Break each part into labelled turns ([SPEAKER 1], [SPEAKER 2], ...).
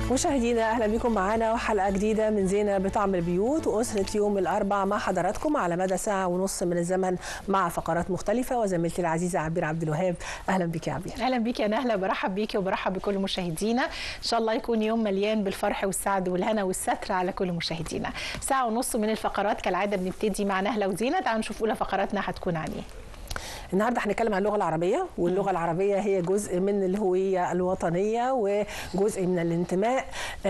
[SPEAKER 1] مشاهدينا اهلا بكم معانا وحلقه جديده من زينه بطعم البيوت واسره يوم الاربع مع حضراتكم على مدى ساعه ونص من الزمن مع فقرات مختلفه وزميلتي العزيزه عبير عبد الوهاب اهلا بك يا عبير
[SPEAKER 2] اهلا بيك يا نهله برحب بيكي وبرحب بكل مشاهدينا ان شاء الله يكون يوم مليان بالفرح والسعد والهنا والستر على كل مشاهدينا ساعه ونص من الفقرات كالعاده بنبتدي مع نهله وزينه تعالوا نشوف اولى فقراتنا هتكون عن ايه
[SPEAKER 1] النهارده هنتكلم عن اللغه العربيه واللغه العربيه هي جزء من الهويه الوطنيه وجزء من الانتماء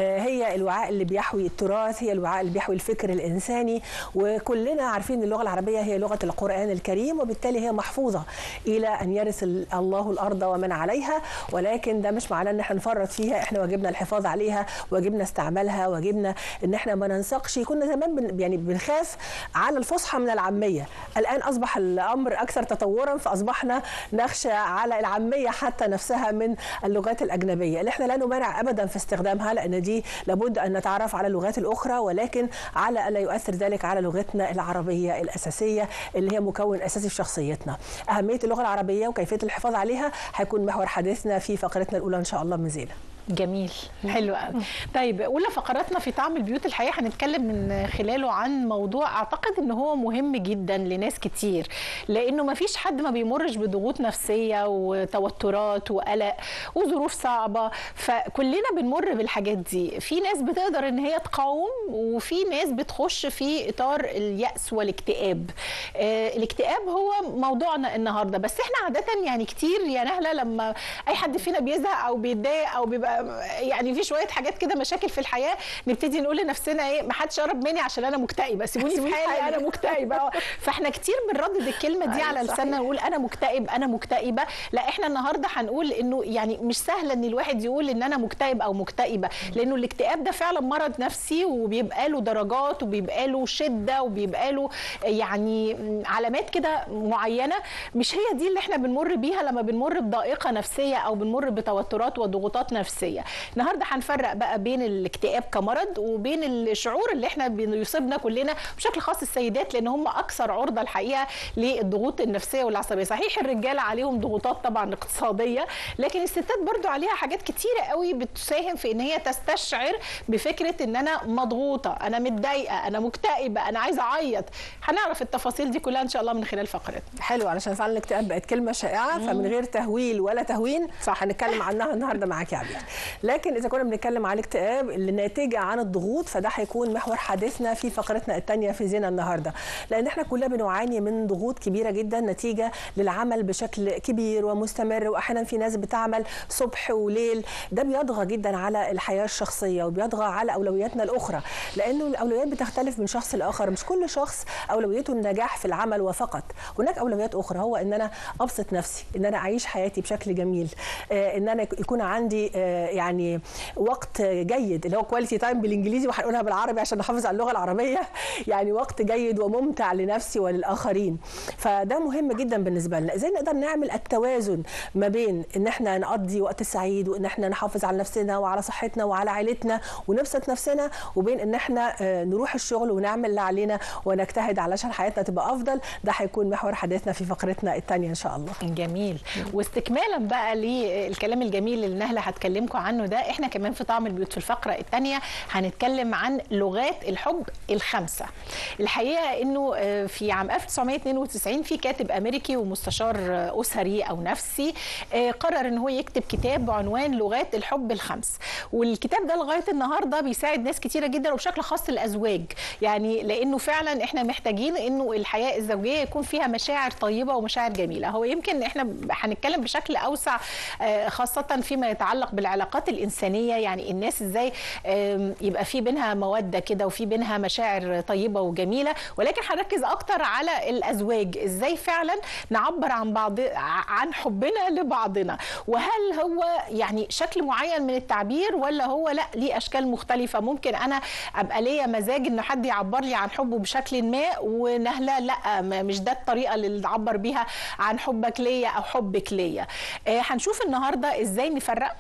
[SPEAKER 1] هي الوعاء اللي بيحوي التراث هي الوعاء اللي بيحوي الفكر الانساني وكلنا عارفين ان اللغه العربيه هي لغه القران الكريم وبالتالي هي محفوظه الى ان يرث الله الارض ومن عليها ولكن ده مش معناه ان احنا نفرط فيها احنا واجبنا الحفاظ عليها واجبنا استعمالها واجبنا ان احنا ما ننسقش كنا زمان بن يعني بنخاف على الفصحى من العاميه الان اصبح الامر اكثر تطورا فاصبحنا نخشى على العاميه حتى نفسها من اللغات الاجنبيه اللي احنا لا نمانع ابدا في استخدامها لان دي لابد ان نتعرف على اللغات الاخرى ولكن على الا يؤثر ذلك على لغتنا العربيه الاساسيه اللي هي مكون اساسي في شخصيتنا اهميه اللغه العربيه وكيفيه الحفاظ عليها هيكون محور حديثنا في فقرتنا الاولى ان شاء الله من زينه
[SPEAKER 2] جميل حلو قوي طيب اولى فقراتنا في طعم البيوت الحقيقه هنتكلم من خلاله عن موضوع اعتقد ان هو مهم جدا لناس كتير لانه ما فيش حد ما بيمرش بضغوط نفسيه وتوترات وقلق وظروف صعبه فكلنا بنمر بالحاجات دي في ناس بتقدر ان هي تقاوم وفي ناس بتخش في اطار الياس والاكتئاب آه الاكتئاب هو موضوعنا النهارده بس احنا عاده يعني كتير يا نهله لما اي حد فينا بيزهق او بيتضايق او بيبقى يعني في شويه حاجات كده مشاكل في الحياه نبتدي نقول لنفسنا ايه ما حدش يقرب مني عشان انا مكتئبه سيبوني في حالي انا مكتئبه فاحنا كتير بنردد الكلمه دي على لساننا نقول انا مكتئب انا مكتئبه لا احنا النهارده هنقول انه يعني مش سهل ان الواحد يقول ان انا مكتئب او مكتئبه لانه الاكتئاب ده فعلا مرض نفسي وبيبقى له درجات وبيبقى له شده وبيبقى له يعني علامات كده معينه مش هي دي اللي احنا بنمر بيها لما بنمر بضائقه نفسيه او بنمر بتوترات وضغوطات نفسيه النهارده هنفرق بقى بين الاكتئاب كمرض وبين الشعور اللي احنا بيصيبنا كلنا بشكل خاص السيدات لان هم اكثر عرضه الحقيقه للضغوط النفسيه والعصبيه صحيح الرجاله عليهم ضغوطات طبعا اقتصاديه لكن الستات برضو عليها حاجات كتيره قوي بتساهم في ان هي تستشعر بفكره ان انا مضغوطه انا متضايقه انا مكتئبه انا عايزه اعيط هنعرف التفاصيل دي كلها ان شاء الله من خلال فقرتنا
[SPEAKER 1] حلو علشان فعلا الاكتئاب بقت كلمه شائعه فمن غير تهويل ولا تهوين صح هنتكلم عنها النهارده معاك يا عبير لكن اذا كنا بنتكلم عن الاكتئاب اللي ناتجه عن الضغوط فده هيكون محور حديثنا في فقرتنا الثانيه في زينه النهارده لان احنا كلنا بنعاني من ضغوط كبيره جدا نتيجه للعمل بشكل كبير ومستمر واحيانا في ناس بتعمل صبح وليل ده بيضغى جدا على الحياه الشخصيه وبيضغى على اولوياتنا الاخرى لانه الاولويات بتختلف من شخص لاخر مش كل شخص اولويته النجاح في العمل وفقط هناك اولويات اخرى هو ان انا ابسط نفسي ان انا اعيش حياتي بشكل جميل آه ان انا يكون عندي آه يعني وقت جيد اللي هو كواليتي تايم بالانجليزي وهنقولها بالعربي عشان نحافظ على اللغه العربيه يعني وقت جيد وممتع لنفسي وللاخرين فده مهم جدا بالنسبه لنا ازاي نقدر نعمل التوازن ما بين ان احنا نقضي وقت سعيد وان احنا نحافظ على نفسنا وعلى صحتنا وعلى عائلتنا ونبسط نفسنا وبين ان احنا نروح الشغل ونعمل اللي علينا ونجتهد علشان حياتنا تبقى افضل ده هيكون محور حديثنا في فقرتنا الثانيه ان شاء الله
[SPEAKER 2] جميل واستكمالا بقى للكلام الجميل اللي نهله هتكلمكم عنه ده احنا كمان في طعم البيوت في الفقره الثانيه هنتكلم عن لغات الحب الخمسه الحقيقه انه في عام 1992 في كاتب امريكي ومستشار اسري او نفسي قرر ان هو يكتب كتاب بعنوان لغات الحب الخمس والكتاب ده لغايه النهارده بيساعد ناس كتيره جدا وبشكل خاص الازواج يعني لانه فعلا احنا محتاجين انه الحياه الزوجيه يكون فيها مشاعر طيبه ومشاعر جميله هو يمكن احنا هنتكلم بشكل اوسع خاصه فيما يتعلق بالعلاقات الانسانيه يعني الناس ازاي يبقى في بينها موده كده وفي بينها مشاعر طيبه وجميله ولكن هنركز اكتر على الازواج ازاي فعلا نعبر عن بعض عن حبنا لبعضنا وهل هو يعني شكل معين من التعبير ولا هو لا ليه اشكال مختلفه ممكن انا ابقى ليا مزاج ان حد يعبر لي عن حبه بشكل ما ونهله لا مش ده الطريقه اللي تعبر بيها عن حبك ليا او حبك ليا هنشوف النهارده ازاي نفرق ما بين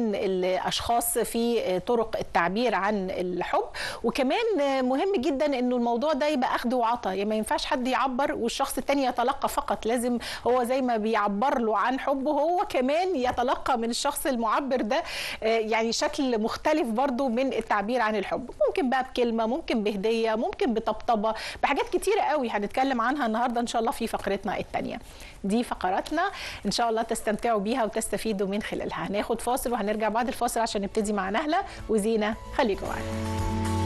[SPEAKER 2] من الاشخاص في طرق التعبير عن الحب وكمان مهم جدا انه الموضوع ده يبقى اخذ وعطاء يعني ما ينفعش حد يعبر والشخص التاني يتلقى فقط لازم هو زي ما بيعبر له عن حبه هو كمان يتلقى من الشخص المعبر ده يعني شكل مختلف برضو من التعبير عن الحب ممكن بقى بكلمه ممكن بهديه ممكن بطبطبه بحاجات كتيره قوي هنتكلم عنها النهارده ان شاء الله في فقرتنا الثانيه دي فقراتنا ان شاء الله تستمتعوا بيها وتستفيدوا من خلالها هناخد فاصل وهنرجع بعد الفاصل عشان نبتدي مع نهله وزينه خليكم معانا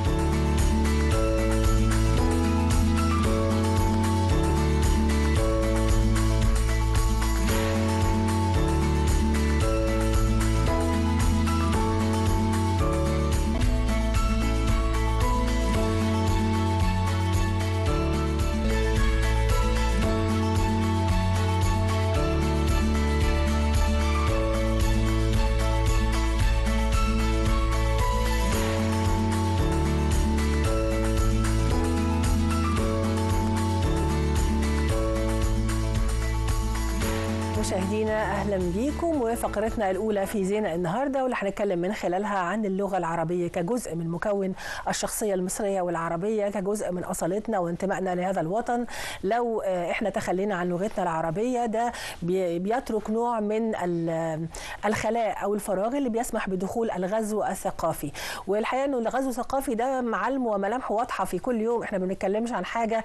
[SPEAKER 1] مشاهدينا اهلا بيكم وفقرتنا الاولى في زينه النهارده واللي هنتكلم من خلالها عن اللغه العربيه كجزء من مكون الشخصيه المصريه والعربيه كجزء من اصالتنا وانتمائنا لهذا الوطن لو احنا تخلينا عن لغتنا العربيه ده بيترك نوع من الخلاء او الفراغ اللي بيسمح بدخول الغزو الثقافي والحقيقه انه الغزو الثقافي ده معالمه وملامحه واضحه في كل يوم احنا ما بنتكلمش عن حاجه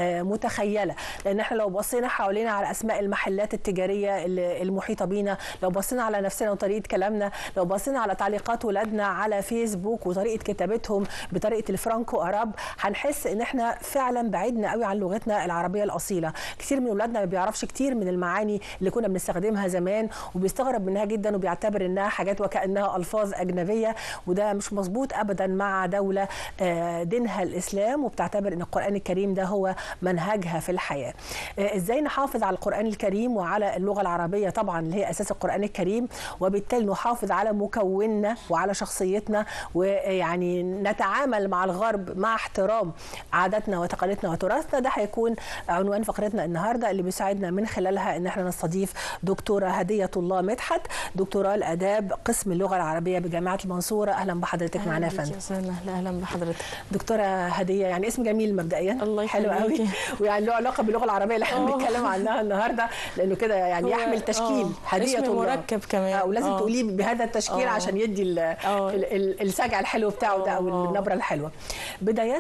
[SPEAKER 1] متخيله لان احنا لو بصينا حوالينا على اسماء المحلات التجاريه المحيطه بينا لو بصينا على نفسنا وطريقه كلامنا لو بصينا على تعليقات ولادنا على فيسبوك وطريقه كتابتهم بطريقه الفرانكو اراب هنحس ان احنا فعلا بعدنا قوي عن لغتنا العربيه الاصيله كتير من اولادنا ما بيعرفش كتير من المعاني اللي كنا بنستخدمها زمان وبيستغرب منها جدا وبيعتبر انها حاجات وكانها الفاظ اجنبيه وده مش مظبوط ابدا مع دوله دينها الاسلام وبتعتبر ان القران الكريم ده هو منهجها في الحياه ازاي نحافظ على القران الكريم وعلى اللغه العربيه طبعا اللي هي اساس القران الكريم وبالتالي نحافظ على مكوننا وعلى شخصيتنا ويعني نتعامل مع الغرب مع احترام عاداتنا وتقاليدنا وتراثنا ده هيكون عنوان فقرتنا النهارده اللي بيساعدنا من خلالها ان احنا نستضيف دكتوره هديه الله مدحت دكتوراه الاداب قسم اللغه العربيه بجامعه المنصوره اهلا بحضرتك معنا يا فندم
[SPEAKER 3] اهلا بحضرتك
[SPEAKER 1] دكتوره هديه يعني اسم جميل مبدئيا
[SPEAKER 3] الله
[SPEAKER 1] حلو قوي ويعني له علاقه باللغه العربيه اللي احنا بنتكلم عنها النهارده لانه كده يعني يحمل تشكيل هديه
[SPEAKER 3] الله مركب كمان
[SPEAKER 1] اه ولازم تقوليه بهذا التشكيل أوه. عشان يدي ال ال ال السجع الحلو بتاعه ده او النبره الحلوه بدايه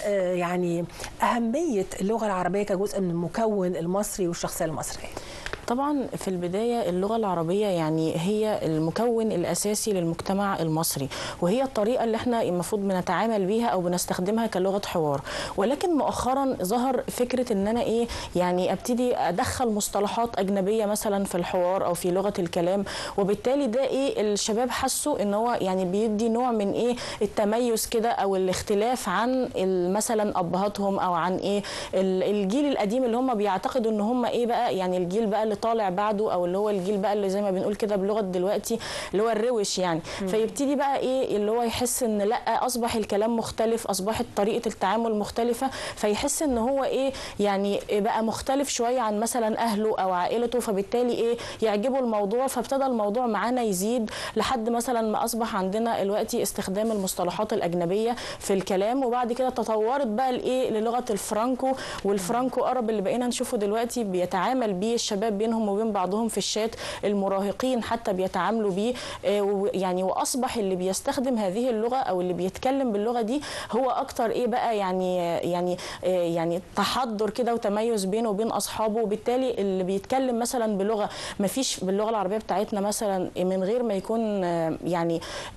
[SPEAKER 1] يعني اهميه اللغه العربيه كجزء من المكون المصري والشخصيه المصريه
[SPEAKER 3] طبعا في البداية اللغة العربية يعني هي المكون الأساسي للمجتمع المصري وهي الطريقة اللي احنا المفروض بنتعامل بيها أو بنستخدمها كلغة حوار ولكن مؤخرا ظهر فكرة ان أنا إيه يعني أبتدي أدخل مصطلحات أجنبية مثلا في الحوار أو في لغة الكلام وبالتالي ده إيه الشباب حسوا ان هو يعني بيدي نوع من إيه التميز كده أو الاختلاف عن مثلا أبهاتهم أو عن إيه الجيل القديم اللي هم بيعتقدوا ان هم إيه بقى يعني الجيل بقى اللي طالع بعده او اللي هو الجيل بقى اللي زي ما بنقول كده بلغه دلوقتي اللي هو الروش يعني م. فيبتدي بقى ايه اللي هو يحس ان لا اصبح الكلام مختلف اصبحت طريقه التعامل مختلفه فيحس ان هو ايه يعني بقى مختلف شويه عن مثلا اهله او عائلته فبالتالي ايه يعجبه الموضوع فابتدى الموضوع معانا يزيد لحد مثلا ما اصبح عندنا دلوقتي استخدام المصطلحات الاجنبيه في الكلام وبعد كده تطورت بقى لايه للغه الفرانكو والفرانكو ارب اللي بقينا نشوفه دلوقتي بيتعامل بيه الشباب بينهم وبين بعضهم في الشات المراهقين حتى بيتعاملوا بيه يعني واصبح اللي بيستخدم هذه اللغه او اللي بيتكلم باللغه دي هو اكتر ايه بقى يعني يعني يعني تحضر كده وتميز بينه وبين اصحابه وبالتالي اللي بيتكلم مثلا بلغه ما فيش باللغه العربيه بتاعتنا مثلا من غير ما يكون يعني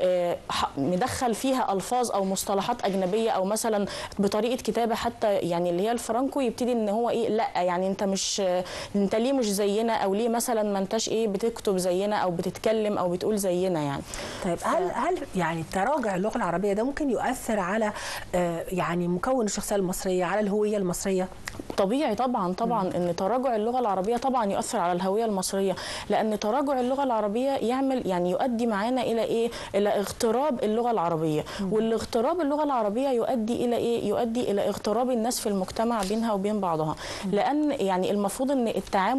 [SPEAKER 3] مدخل فيها الفاظ او مصطلحات اجنبيه او مثلا بطريقه كتابه حتى يعني اللي هي الفرانكو يبتدي ان هو ايه لا يعني انت مش انت ليه مش زينا او ليه مثلا ما انتش ايه بتكتب زينا او بتتكلم او بتقول زينا يعني
[SPEAKER 1] طيب هل هل يعني تراجع اللغه العربيه ده ممكن يؤثر على يعني مكون الشخصيه المصريه على الهويه المصريه
[SPEAKER 3] طبيعي طبعا طبعا م. ان تراجع اللغه العربيه طبعا يؤثر على الهويه المصريه لان تراجع اللغه العربيه يعمل يعني يؤدي معانا الى ايه الى اغتراب اللغه العربيه م. والاغتراب اللغه العربيه يؤدي الى ايه يؤدي الى اغتراب الناس في المجتمع بينها وبين بعضها م. لان يعني المفروض ان التعامل بتاعنا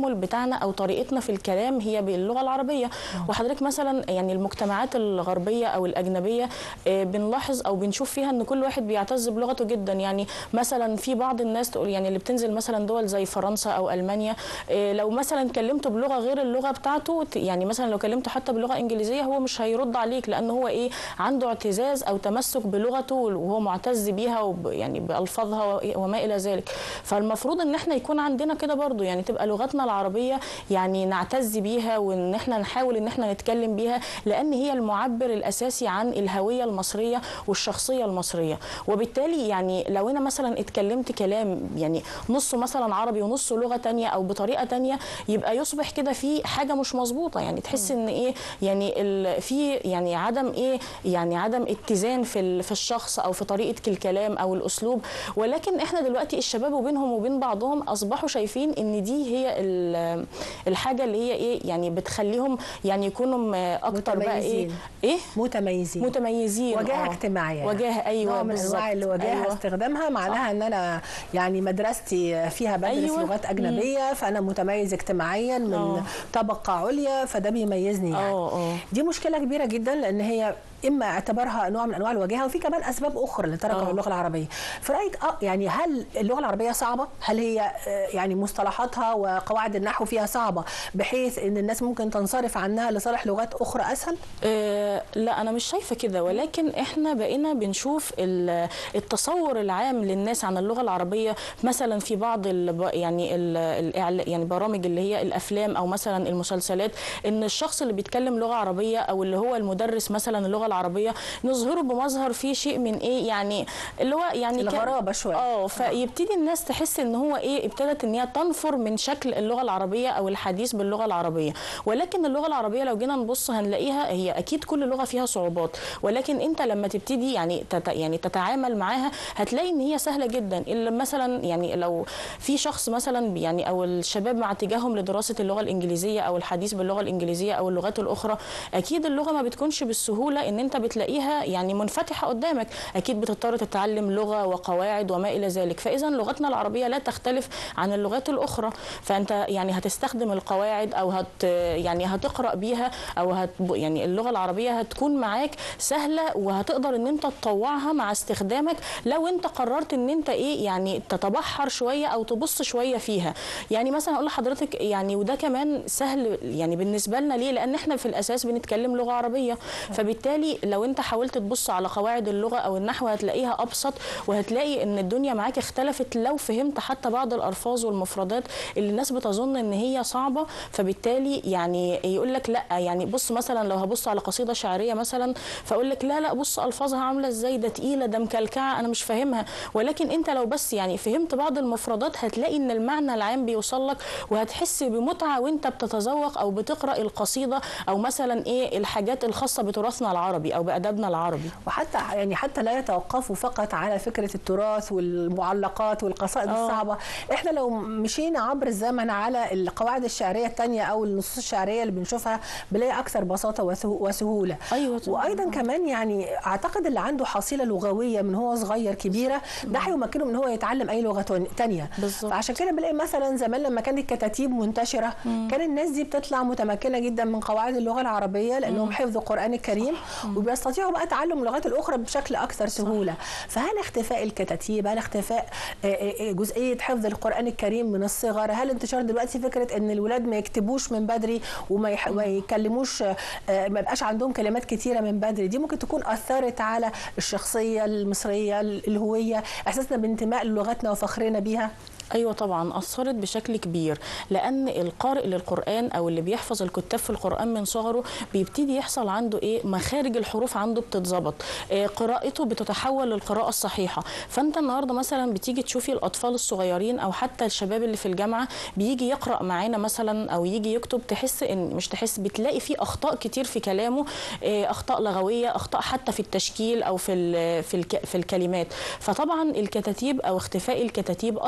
[SPEAKER 3] بتاعنا او طريقتنا في الكلام هي باللغه العربيه وحضرتك مثلا يعني المجتمعات الغربيه او الاجنبيه آه، بنلاحظ او بنشوف فيها ان كل واحد بيعتز بلغته جدا يعني مثلا في بعض الناس تقول يعني اللي بتنزل مثلا دول زي فرنسا او المانيا آه، لو مثلا كلمته بلغه غير اللغه بتاعته ت- يعني مثلا لو كلمته حتى بلغه انجليزيه هو مش هيرد عليك لان هو ايه عنده اعتزاز او تمسك بلغته وهو معتز بيها وب يعني بالفاظها و- وما الى ذلك فالمفروض ان احنا يكون عندنا كده برضو يعني تبقى لغتنا العربيه يعني نعتز بيها وان احنا نحاول ان احنا نتكلم بيها لان هي المعبر الاساسي عن الهويه المصريه والشخصيه المصريه وبالتالي يعني لو انا مثلا اتكلمت كلام يعني نصه مثلا عربي ونصه لغه تانية او بطريقه تانية يبقى يصبح كده في حاجه مش مظبوطه يعني تحس ان ايه يعني ال- في يعني عدم ايه يعني عدم اتزان في ال- في الشخص او في طريقه الكلام او الاسلوب ولكن احنا دلوقتي الشباب وبينهم وبين بعضهم اصبحوا شايفين ان دي هي ال- الحاجه اللي هي ايه يعني بتخليهم يعني يكونوا م- اكتر بقى ايه
[SPEAKER 1] متميزين.
[SPEAKER 3] ايه
[SPEAKER 1] متميزين
[SPEAKER 3] متميزين
[SPEAKER 1] وجاهه
[SPEAKER 3] آه.
[SPEAKER 1] اجتماعيه يعني.
[SPEAKER 3] وجاهه ايوه
[SPEAKER 1] نوع من
[SPEAKER 3] بالظبط.
[SPEAKER 1] انواع الوجاهه
[SPEAKER 3] أيوة.
[SPEAKER 1] استخدامها معناها ان انا يعني مدرستي فيها بدرس
[SPEAKER 3] أيوة.
[SPEAKER 1] لغات اجنبيه فانا متميز اجتماعيا من
[SPEAKER 3] آه.
[SPEAKER 1] طبقه عليا فده بيميزني يعني
[SPEAKER 3] اه اه
[SPEAKER 1] دي مشكله كبيره جدا لان هي اما اعتبارها نوع من انواع الوجاهه وفي كمان اسباب اخرى لتراكم
[SPEAKER 3] آه.
[SPEAKER 1] اللغه العربيه في رايك اه يعني هل اللغه العربيه صعبه هل هي آه، يعني مصطلحاتها وقواعد النحو فيها صعبه بحيث ان الناس ممكن تنصرف عنها لصالح لغات اخرى اسهل
[SPEAKER 3] آه، لا انا مش شايفه كده ولكن احنا بقينا بنشوف ال- التصور العام للناس عن اللغه العربيه مثلا في بعض ال يعني ال الإعلا- يعني برامج اللي هي الافلام او مثلا المسلسلات ان الشخص اللي بيتكلم لغه عربيه او اللي هو المدرس مثلا اللغه العربيه نظهره بمظهر فيه شيء من ايه يعني اللي هو يعني كان-
[SPEAKER 1] الغرابة شوية.
[SPEAKER 3] اه فيبتدي الناس تحس ان هو ايه ابتدت ان هي تنفر من شكل اللغه العربيه او الحديث باللغه العربيه ولكن اللغه العربيه لو جينا نبص هنلاقيها هي اكيد كل لغه فيها صعوبات ولكن انت لما تبتدي يعني تت يعني تتعامل معاها هتلاقي ان هي سهله جدا الا مثلا يعني لو في شخص مثلا يعني او الشباب مع اتجاههم لدراسه اللغه الانجليزيه او الحديث باللغه الانجليزيه او اللغات الاخرى اكيد اللغه ما بتكونش بالسهوله ان انت بتلاقيها يعني منفتحه قدامك اكيد بتضطر تتعلم لغه وقواعد وما الى ذلك فاذا لغتنا العربيه لا تختلف عن اللغات الاخرى فانت يعني هتستخدم القواعد او هت يعني هتقرا بيها او هت يعني اللغه العربيه هتكون معاك سهله وهتقدر ان انت تطوعها مع استخدامك لو انت قررت ان انت ايه يعني تتبحر شويه او تبص شويه فيها يعني مثلا اقول لحضرتك يعني وده كمان سهل يعني بالنسبه لنا ليه لان احنا في الاساس بنتكلم لغه عربيه فبالتالي لو انت حاولت تبص على قواعد اللغه او النحو هتلاقيها ابسط وهتلاقي ان الدنيا معاك اختلفت لو فهمت حتى بعض الالفاظ والمفردات اللي الناس بتظن ان هي صعبه فبالتالي يعني يقول لك لا يعني بص مثلا لو هبص على قصيده شعريه مثلا فاقول لك لا لا بص الفاظها عامله ازاي ده تقيله ده مكلكعه انا مش فاهمها ولكن انت لو بس يعني فهمت بعض المفردات هتلاقي ان المعنى العام بيوصل لك وهتحس بمتعه وانت بتتذوق او بتقرا القصيده او مثلا ايه الحاجات الخاصه بتراثنا العربي او بادبنا العربي
[SPEAKER 1] وحتى يعني حتى لا يتوقفوا فقط على فكره التراث والمعلقات والقصائد
[SPEAKER 3] آه.
[SPEAKER 1] الصعبه احنا لو مشينا عبر الزمن على القواعد الشعريه الثانيه او النصوص الشعريه اللي بنشوفها بنلاقي اكثر بساطه وسهو- وسهوله
[SPEAKER 3] أيوة طبعاً.
[SPEAKER 1] وايضا كمان يعني اعتقد اللي عنده حصيله لغويه من هو صغير كبيره ده هيمكنه من هو يتعلم اي لغه تون- تانية
[SPEAKER 3] بالظبط.
[SPEAKER 1] فعشان كده بنلاقي مثلا زمان لما كانت الكتاتيب منتشره كان الناس دي بتطلع متمكنه جدا من قواعد اللغه العربيه لانهم حفظوا القران الكريم وبيستطيعوا بقى تعلم اللغات الاخرى بشكل اكثر سهوله فهل اختفاء الكتاتيب هل اختفاء آه، آه، آه، جزئيه حفظ القران الكريم من الصغر هل انتشار دلوقتي فكره ان الولاد ما يكتبوش من بدري وما يح... ما يكلموش آه، آه، ما يبقاش عندهم كلمات كتيره من بدري دي ممكن تكون اثرت على الشخصيه المصريه الهويه احساسنا بانتماء للغتنا وفخرنا بيها
[SPEAKER 3] ايوه طبعا اثرت بشكل كبير لان القارئ للقران او اللي بيحفظ الكتاب في القران من صغره بيبتدي يحصل عنده ايه مخارج الحروف عنده بتتظبط إيه قراءته بتتحول للقراءه الصحيحه فانت النهارده مثلا بتيجي تشوفي الاطفال الصغيرين او حتى الشباب اللي في الجامعه بيجي يقرا معانا مثلا او يجي يكتب تحس ان مش تحس بتلاقي فيه اخطاء كتير في كلامه إيه اخطاء لغويه اخطاء حتى في التشكيل او في ال في الك في الكلمات فطبعا الكتاتيب او اختفاء الكتاتيب اثر بشكل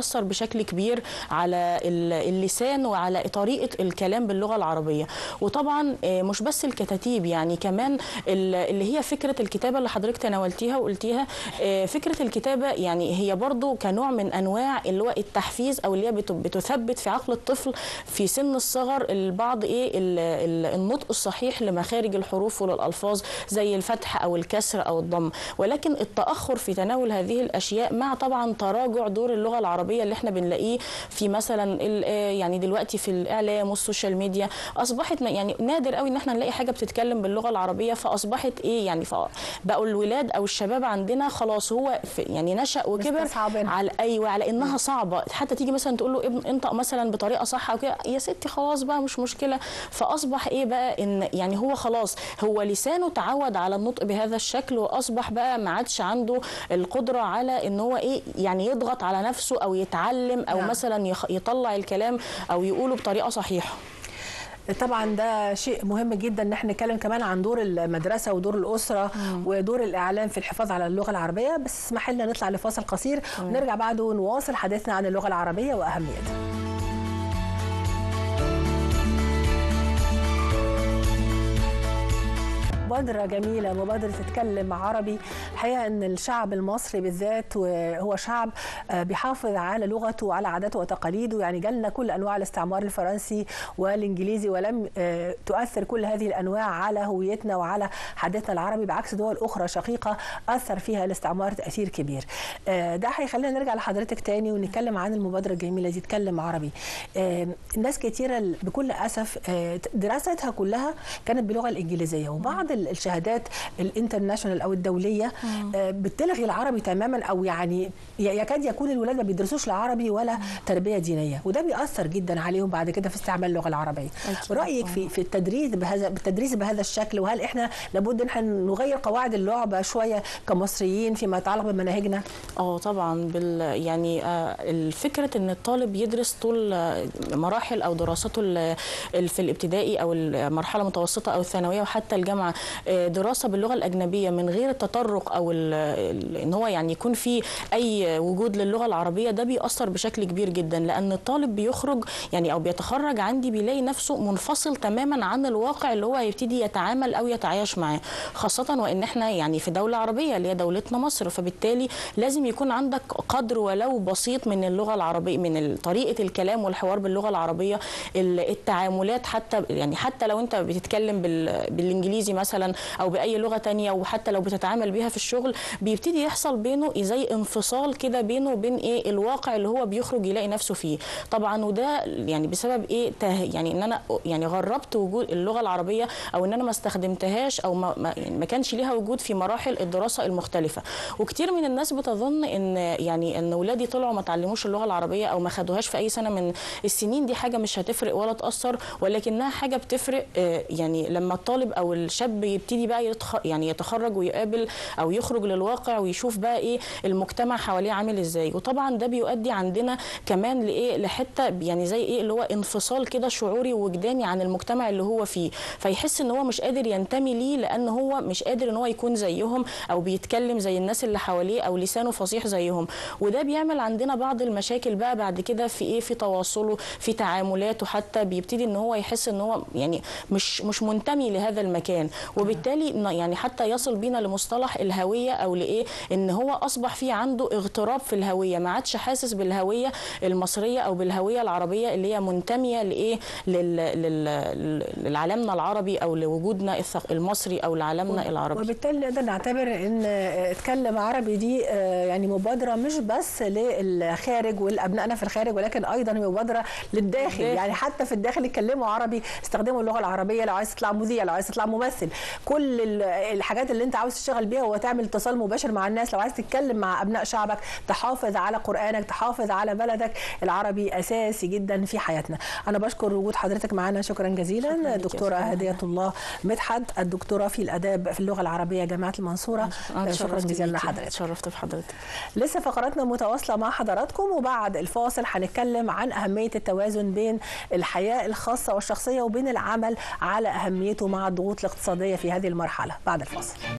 [SPEAKER 3] بشكل كبير على اللسان وعلى طريقه الكلام باللغه العربيه وطبعا مش بس الكتاتيب يعني كمان اللي هي فكره الكتابه اللي حضرتك تناولتيها وقلتيها فكره الكتابه يعني هي برضو كنوع من انواع اللي هو التحفيز او اللي هي بتثبت في عقل الطفل في سن الصغر البعض ايه النطق الصحيح لمخارج الحروف وللالفاظ زي الفتح او الكسر او الضم ولكن التاخر في تناول هذه الاشياء مع طبعا تراجع دور اللغه العربيه اللي احنا بنلاقيه في مثلا يعني دلوقتي في الاعلام والسوشيال ميديا اصبحت يعني نادر قوي ان احنا نلاقي حاجه بتتكلم باللغه العربيه فاصبحت ايه يعني بقوا الولاد او الشباب عندنا خلاص هو يعني نشا وكبر على ايوه على انها صعبه حتى تيجي مثلا تقول له ابن انطق مثلا بطريقه صح او كده يا ستي خلاص بقى مش مشكله فاصبح ايه بقى ان يعني هو خلاص هو لسانه تعود على النطق بهذا الشكل واصبح بقى ما عادش عنده القدره على ان هو ايه يعني يضغط على نفسه او يتعلم او نعم. مثلا يطلع الكلام او يقوله بطريقه صحيحه
[SPEAKER 1] طبعا ده شيء مهم جدا ان احنا نتكلم كمان عن دور المدرسه ودور الاسره مم. ودور الاعلام في الحفاظ على اللغه العربيه بس اسمح لنا نطلع لفاصل قصير مم. ونرجع بعده نواصل حديثنا عن اللغه العربيه واهميتها مبادرة جميلة مبادرة تتكلم عربي الحقيقة أن الشعب المصري بالذات هو شعب بيحافظ على لغته وعلى عاداته وتقاليده يعني جالنا كل أنواع الاستعمار الفرنسي والإنجليزي ولم تؤثر كل هذه الأنواع على هويتنا وعلى حدثنا العربي بعكس دول أخرى شقيقة أثر فيها الاستعمار تأثير كبير ده هيخلينا نرجع لحضرتك تاني ونتكلم عن المبادرة الجميلة دي تتكلم عربي الناس كتيرة بكل أسف دراستها كلها كانت باللغة الإنجليزية وبعض الشهادات الانترناشونال او الدوليه بتلغي العربي تماما او يعني يكاد يكون الولاد ما بيدرسوش العربي ولا تربيه دينيه وده بيأثر جدا عليهم بعد كده في استعمال اللغه العربيه رايك في في التدريس بهذا بالتدريس بهذا الشكل وهل احنا لابد ان احنا نغير قواعد اللعبه شويه كمصريين فيما يتعلق بمناهجنا
[SPEAKER 3] اه طبعا بال يعني آه فكره ان الطالب يدرس طول مراحل او دراسته في الابتدائي او المرحله المتوسطه او الثانويه وحتى الجامعه دراسه باللغه الاجنبيه من غير التطرق او ان هو يعني يكون في اي وجود للغه العربيه ده بيأثر بشكل كبير جدا لان الطالب بيخرج يعني او بيتخرج عندي بيلاقي نفسه منفصل تماما عن الواقع اللي هو هيبتدي يتعامل او يتعايش معاه خاصه وان احنا يعني في دوله عربيه اللي هي دولتنا مصر فبالتالي لازم يكون عندك قدر ولو بسيط من اللغه العربيه من طريقه الكلام والحوار باللغه العربيه التعاملات حتى يعني حتى لو انت بتتكلم بالانجليزي مثلا او باي لغه تانية وحتى لو بتتعامل بيها في الشغل بيبتدي يحصل بينه زي انفصال كده بينه وبين ايه الواقع اللي هو بيخرج يلاقي نفسه فيه طبعا وده يعني بسبب ايه يعني ان انا يعني غربت وجود اللغه العربيه او ان انا ما استخدمتهاش او ما, ما, يعني ما كانش ليها وجود في مراحل الدراسه المختلفه وكتير من الناس بتظن ان يعني ان اولادي طلعوا ما اتعلموش اللغه العربيه او ما خدوهاش في اي سنه من السنين دي حاجه مش هتفرق ولا تاثر ولكنها حاجه بتفرق يعني لما الطالب او الشاب يبتدي بقى يتخ... يعني يتخرج ويقابل او يخرج للواقع ويشوف بقى ايه المجتمع حواليه عامل ازاي وطبعا ده بيؤدي عندنا كمان لايه لحته يعني زي ايه اللي هو انفصال كده شعوري ووجداني عن المجتمع اللي هو فيه فيحس ان هو مش قادر ينتمي ليه لان هو مش قادر ان هو يكون زيهم او بيتكلم زي الناس اللي حواليه او لسانه فصيح زيهم وده بيعمل عندنا بعض المشاكل بقى بعد كده في ايه في تواصله في تعاملاته حتى بيبتدي ان هو يحس ان هو يعني مش مش منتمي لهذا المكان وبالتالي يعني حتى يصل بينا لمصطلح الهويه او لايه ان هو اصبح في عنده اغتراب في الهويه ما عادش حاسس بالهويه المصريه او بالهويه العربيه اللي هي منتميه لايه لل... لل... لعالمنا العربي او لوجودنا المصري او لعالمنا العربي
[SPEAKER 1] وبالتالي نقدر نعتبر ان اتكلم عربي دي يعني مبادره مش بس للخارج والابنائنا في الخارج ولكن ايضا مبادره للداخل يعني حتى في الداخل يتكلموا عربي استخدموا اللغه العربيه لو عايز تطلع مذيع لو عايز تطلع ممثل كل الحاجات اللي انت عاوز تشتغل بيها هو تعمل اتصال مباشر مع الناس لو عايز تتكلم مع ابناء شعبك تحافظ على قرانك تحافظ على بلدك العربي اساسي جدا في حياتنا انا بشكر وجود حضرتك معنا شكرا جزيلا شكرا دكتوره هديه الله مدحت الدكتوره في الاداب في اللغه العربيه جامعه المنصوره شكرا جزيلا لحضرتك
[SPEAKER 3] شرفت بحضرتك
[SPEAKER 1] لسه فقراتنا متواصله مع حضراتكم وبعد الفاصل هنتكلم عن اهميه التوازن بين الحياه الخاصه والشخصيه وبين العمل على اهميته مع الضغوط الاقتصاديه في هذه المرحله بعد الفاصل